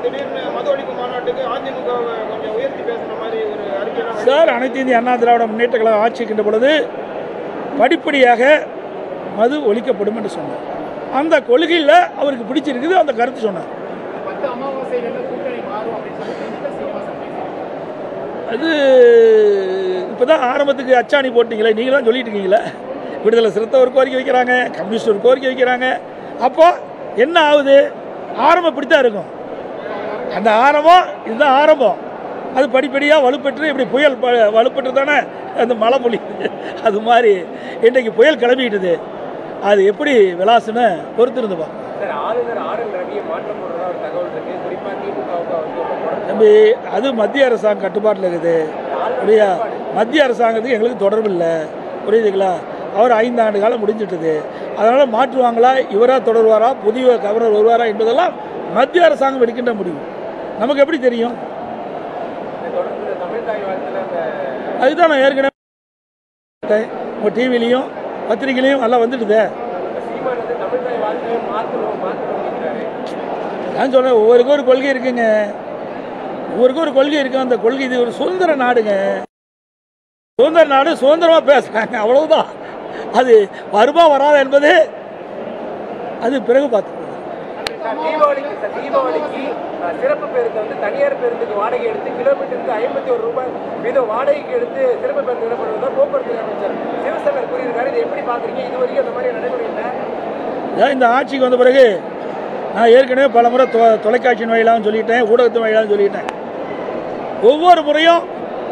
திடீர்னு மது ஒழிப்பு மாநாட்டுக்கு அதிமுக வை கொஞ்சம் உயர்த்தி பேசுன மாதிரி ஒரு அறிக்கையெல்லாம் சார் அனைத்து இந்திய அண்ணா திராவிட முன்னேற்ற கழகம் ஆட்சிக்கின்ற பொழுது படிப்படியாக மது ஒழிக்கப்படும் என்று சொன்னார் அந்த கொள்கையில் அவருக்கு பிடிச்சிருக்குது அந்த கருத்து சொன்னார் பத்து அமாவாசைகள்ல கூட்டணி மாறும் அப்படின்னு சொல்லி திண்டுக்கல் சீனிவாசன் பேசினார். அது இப்போ தான் ஆரம்பத்துக்கு அச்சாணி போட்டீங்களே நீங்கள் தான் சொல்லிட்டு இருக்கீங்களே விடுதலை சிறுத்தை ஒரு கோரிக்கை வைக்கிறாங்க கம்யூனிஸ்ட் ஒரு கோரிக்கை வைக்கிறாங்க அப்போ என்ன ஆகுது ஆரம்பம் இப்படி தான் இருக்கும் அந்த ஆரம்பம் இதுதான் ஆரம்பம் அது படிப்படியாக வலுப்பெற்று இப்படி புயல் ப- வலுப்பெற்று தானே அந்த மழை பொழியுது அது மாதிரி இன்றைக்கு புயல் கிளம்பிக்கிட்டுது அது எப்படி விளாசுன்னு பொறுத்திருந்து பார்ப்போம் சார் ஆளுநர் ஆர் என் ரவியை மாற்றம் போடுறதா ஒரு தகவல் இருக்கு குறிப்பா திமுகவுக்கு வந்து ரொம்ப தொடர்ந்து தம்பி அது மத்திய அரசாங்கம் கட்டுப்பாட்டில் இருக்குது புரியா மத்திய அரசாங்கத்துக்கு எங்களுக்கு தொடர்பு இல்லை புரியுதுங்களா அவர் ஐந்து ஆண்டு காலம் முடிஞ்சிட்டது அதனால் மாற்றுவாங்களா இவராக தொடருவாரா புதிய கவர்னர் வருவாரா என்பதெல்லாம் மத்திய அரசாங்கம் எடுக்கின்ற முடிவு நமக்கு எப்படி தெரியும் இந்த தொடர்ந்து இந்த தமிழ் தாய் வாழ்த்துல அந்த அதுதான் நான் ஏற்கனவே உங்கள் டிவிலையும் பத்திரிகையிலையும் எல்லாம் வந்துடுதே சீமான் வந்து தமிழ் தாய் வாழ்க்கையை மாற்றணும் மாற்றணும் அப்படிங்கிறாரு நான் சொல்கிறேன் ஒவ்வொருக்கும் ஒரு கொள்கை இருக்குங்க ஒவ்வொருக்கும் ஒரு கொள்கை இருக்கு அந்த கொள்கை இது ஒரு சுதந்திர நாடுங்க சுதந்திர நாடு சுதந்திரமாக பேசுகிறாங்க அவ்வளவுதான் அது வருமா வராதா என்பது அது பிறகு பார்த்து சார், தீபாவளிக்கு சார், தீபாவளிக்கு அஹ், சிறப்பு பேருந்து வந்து தனியார் பேருந்துக்கு வாடகை எடுத்து கிலோமீட்டருக்கு ஐம்பத்தி ஒரு ரூபாய் வீதம் வாடகைக்கு எடுத்து சிறப்பு பேருந்து விடப்படுவதா போக்குவரத்து அமைச்சர் சிவசங்கர் கூறியிருக்காரு இதை எப்படி பாக்குறீங்க இது வரைக்கும் அந்த மாதிரி நடைமுறை இல்லை ஏன் இந்த ஆட்சிக்கு வந்த பிறகு நான் ஏற்கனவே பல முறை தொ தொலைக்காட்சியின் வாயிலாகவும் சொல்லிட்டேன் ஊடகத்தின் வாயிலாகவும் சொல்லிட்டேன் ஒவ்வொரு முறையும்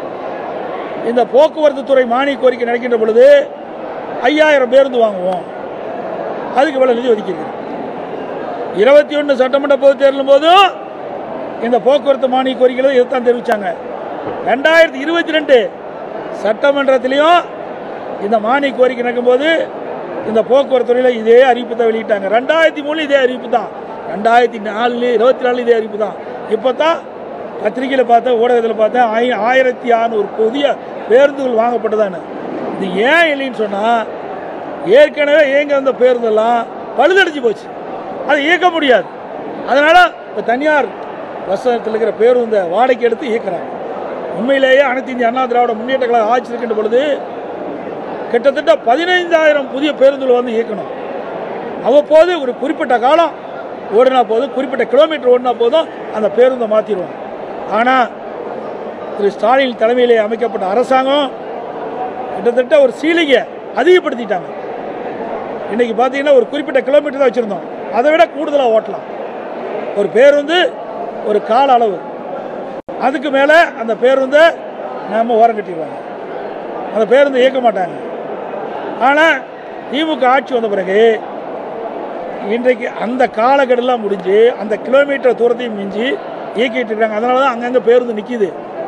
இந்த போக்குவரத்து துறை மானிய கோரிக்கை நடக்கின்ற பொழுது ஐயாயிரம் பேருந்து வாங்குவோம் அதுக்கு இவ்வளோ நிதி ஒதுக்கியிருக்கிறேன் இருபத்தி ஒன்று சட்டமன்ற பொதுத் தேர்தலும் போதும் இந்த போக்குவரத்து மானிய கோரிக்கைகளை இதைத்தான் தெரிவித்தாங்க ரெண்டாயிரத்தி இருபத்தி ரெண்டு சட்டமன்றத்திலையும் இந்த மானிய கோரிக்கை நடக்கும்போது இந்த போக்குவரத்து துறையில் இதே அறிவிப்பு தான் வெளியிட்டாங்க ரெண்டாயிரத்தி மூணு இதே அறிவிப்பு தான் ரெண்டாயிரத்தி நாலு இருபத்தி நாலு இதே அறிவிப்பு தான் இப்போ தான் பத்திரிகையில் பார்த்தேன் ஊடகத்தில் பார்த்தேன் ஆயி ஆயிரத்தி அறநூறு புதிய பேருந்துகள் வாங்கப்பட்டதான்னு இது ஏன் இல்லைன்னு சொன்னால் ஏற்கனவே இயங்க வந்த பேருந்தெல்லாம் பழுதடைஞ்சு போச்சு அதை இயக்க முடியாது அதனால் இப்போ தனியார் வசத்தில் இருக்கிற பேருந்தை வாடகைக்கு எடுத்து இயக்குறாங்க உண்மையிலேயே அனைத்து இந்திய அண்ணா திராவிட முன்னேற்ற கழக ஆட்சி இருக்கின்ற பொழுது கிட்டத்தட்ட பதினைந்தாயிரம் புதிய பேருந்துகள் வந்து இயக்கணும் அவ்வப்போது ஒரு குறிப்பிட்ட காலம் ஓடினா போதும் குறிப்பிட்ட கிலோமீட்டர் ஓடினா போதும் அந்த பேருந்தை மாற்றிடுவோம் ஆனால் திரு ஸ்டாலின் தலைமையிலே அமைக்கப்பட்ட அரசாங்கம் கிட்டத்தட்ட ஒரு சீலிங்கை அதிகப்படுத்திட்டாங்க இன்னைக்கு பார்த்தீங்கன்னா ஒரு குறிப்பிட்ட கிலோமீட்டர் தான் வச்சுருந்தோம் அதை விட கூடுதலாக ஓட்டலாம் ஒரு பேருந்து ஒரு கால அளவு அதுக்கு மேலே அந்த பேருந்தை நம்ம ஓரம் கட்டிடுவாங்க அந்த பேருந்து இயக்க மாட்டாங்க ஆனால் திமுக ஆட்சி வந்த பிறகு இன்றைக்கு அந்த காலக்கெடுலாம் முடிஞ்சு அந்த கிலோமீட்டர் தூரத்தையும் மிஞ்சி இயக்கிட்டு இருக்காங்க அதனால தான் அங்கங்கே பேருந்து நிற்கிது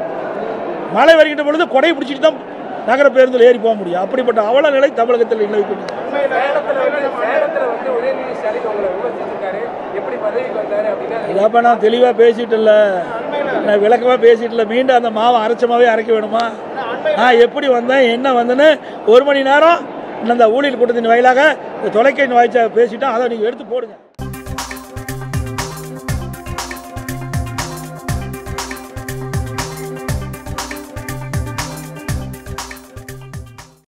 மழை வருகின்ற பொழுது கொடை பிடிச்சிட்டு தான் நகர பேருந்தில் ஏறி போக முடியும் அப்படிப்பட்ட அவல நிலை தமிழகத்தில் நிலவிக்கொண்டு சேலத்துல வந்து சேலத்துல வந்து உதயநிதி ஸ்டாலின் உங்களை விமர்சிச்சிருக்காரு எப்படி பதவிக்கு வந்தாரு அப்படின்னா இதப்ப நான் தெளிவாக பேசிட்டு இல்லை நான் விளக்கமாக பேசிட்டு இல்லை மீண்டும் அந்த மாவை அரைச்சமாவே அரைக்க வேணுமா நான் எப்படி வந்தேன் என்ன வந்தேன்னு ஒரு மணி நேரம் இந்த ஊழியர் கூட்டத்தின் வாயிலாக இந்த தொலைக்காட்சி வாய்ச்சா பேசிட்டோம் அதை நீங்கள் எடுத்து போடுங்க